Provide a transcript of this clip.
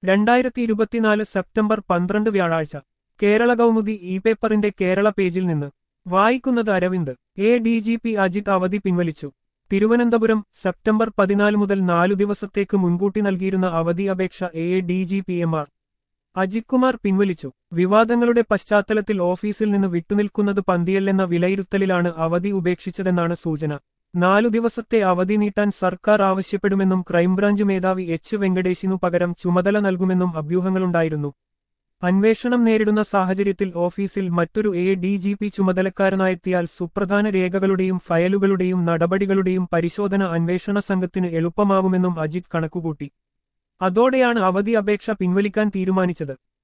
രണ്ടായിരത്തി ഇരുപത്തിനാല് സെപ്റ്റംബർ പന്ത്രണ്ട് വ്യാഴാഴ്ച കേരള കൗമുദി ഇ പേപ്പറിന്റെ കേരള പേജിൽ നിന്ന് വായിക്കുന്നത് Aravind A D G P Ajith അവധി പിൻവലിച്ചു തിരുവനന്തപുരം സെപ്റ്റംബർ പതിനാല് മുതൽ നാലു ദിവസത്തേക്ക് മുൻകൂട്ടി നൽകിയിരുന്ന അവധി അപേക്ഷ A D G P M R Ajith Kumar പിൻവലിച്ചു വിവാദങ്ങളുടെ പശ്ചാത്തലത്തിൽ ഓഫീസിൽ നിന്ന് വിട്ടുനിൽക്കുന്നത് പന്തിയല്ലെന്ന വിലയിരുത്തലിലാണ് അവധി ഉപേക്ഷിച്ചതെന്നാണ് സൂചന നാലു ദിവസത്തെ അവധി നീട്ടാൻ സർക്കാർ ആവശ്യപ്പെടുമെന്നും ക്രൈംബ്രാഞ്ച് മേധാവി എച്ച് വെങ്കടേശിനു പകരം ചുമതല നൽകുമെന്നും അഭ്യൂഹങ്ങളുണ്ടായിരുന്നു അന്വേഷണം നേരിടുന്ന സാഹചര്യത്തിൽ ഓഫീസിൽ മറ്റൊരു എ ഡി ജി പി ചുമതലക്കാരനായെത്തിയാൽ സുപ്രധാന രേഖകളുടെയും ഫയലുകളുടെയും നടപടികളുടെയും പരിശോധന അന്വേഷണ സംഘത്തിന് എളുപ്പമാകുമെന്നും അജിത് കണക്കുകൂട്ടി അതോടെയാണ് അവധി അപേക്ഷ പിൻവലിക്കാൻ തീരുമാനിച്ചത്